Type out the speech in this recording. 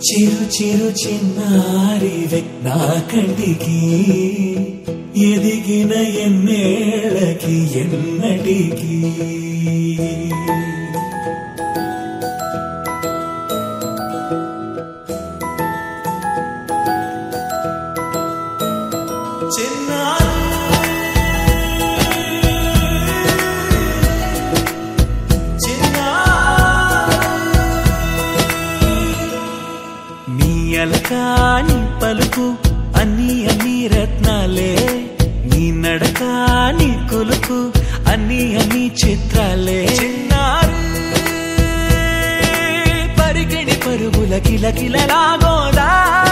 చిరు చిరు చిన్నారివే నా కంటికి ఎదిగిన ఎన్నేళ్ళకి ఎన్నటికి చిన్నారి నీ అలకాని పలుకు అన్ని అన్ని రత్నాలే నీ నడక నీ కొలుకు అన్ని అన్ని చిత్రాలే చిన్నారు పరిగిణి పరుగుల కిల కిలలా గోదారి